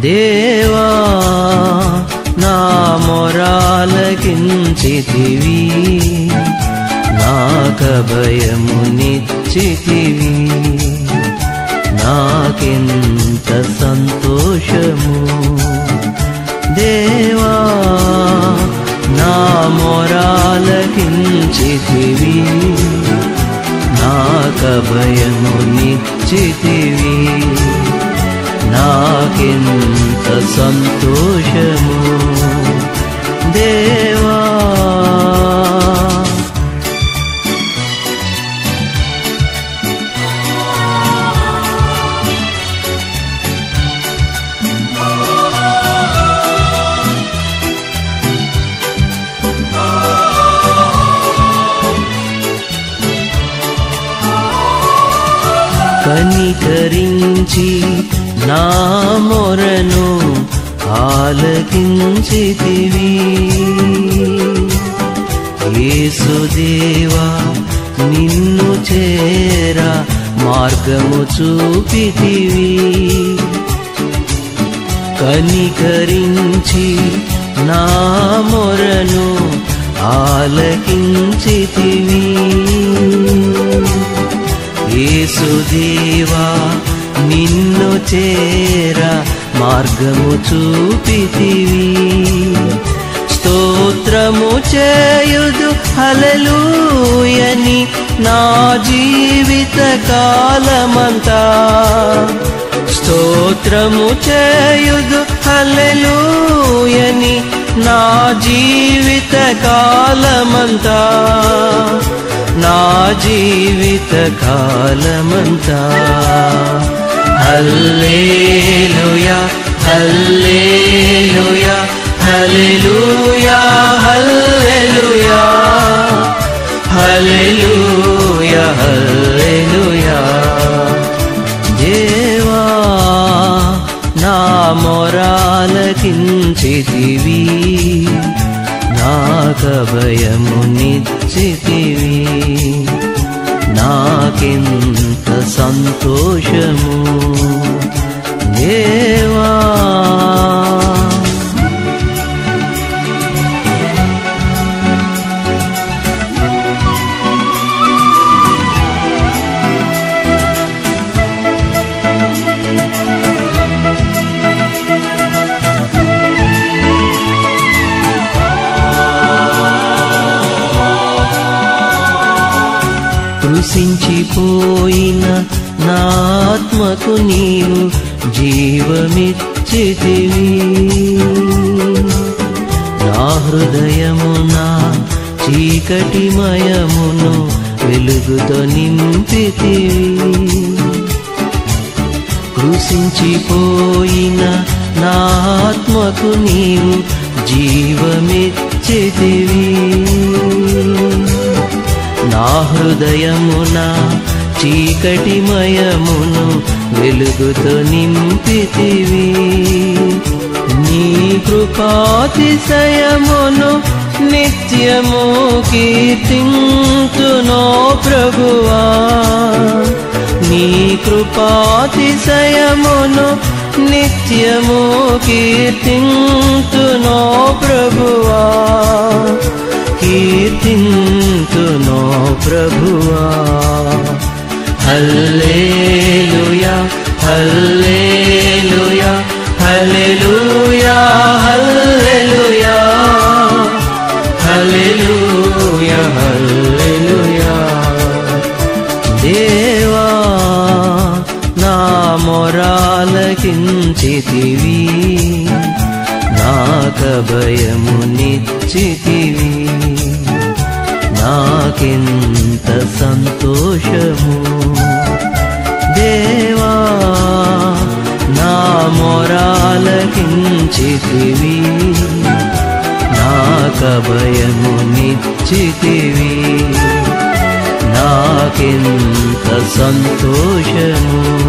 దేవా నా మొరాలకించితివి నాక భయము నిచ్చితివి నాకెంత సంతోషము దేవా నా మొరాలకించితివి నాక భయము నిచ్చితివి నాకెంత సంతోషము దేవా కనికరించి నా మొరను ఆలకించితివి యేసుదేవా నిన్ను చేరా మార్గము చూపితివి కనికరించి నా మొరను ఆలకించితివి యేసుదేవా నిన్ను చేర మార్గము చూపితివి స్తోత్రము చేయుదు హలలుయని నా జీవిత కాలమంతా స్తోత్రము చేయుదు హల్లెలూయని నా జీవిత కాలమంతా నా జీవిత కాలమంతా హల్లేలుయా హల్లేలుయా హల్లెలూయా హల్లెలూయా హల్లెలూయా హల్లెలూయా దేవా నా మొరాలకించితివి నాక భయము నిచ్చితివి నాకెంత సంతోషము దేవా కృషించిపోయిన నా ఆత్మకు నీవు జీవమిచ్చితివి నా హృదయమున చీకటిమయమును వెలుగుతో నింపితివి కృషించిపోయిన నా ఆత్మకు నీవు జీవమిచ్చితివి నా హృదయమున చీకటిమయమును వెలుగుతో నింపితివి నీ కృపాతిశయమును నిత్యము కీర్తింతునో ప్రభువా నీ కృపాతిశయమును నిత్యము కీర్తింతునో ప్రభువా కీర్తింతునో ప్రభువా హల్లేలుయా హల్లేలుయా హల్లెలూయా హల్లెలూయా హల్లెలూయా హల్లెలూయా దేవా నా మొరాలకించితివి నాక భయము నిచ్చితివి నాకెంత సంతోషము దేవా నా మొరాలకించితివి నాక భయము నిచ్చితివి నాకెంత సంతోషము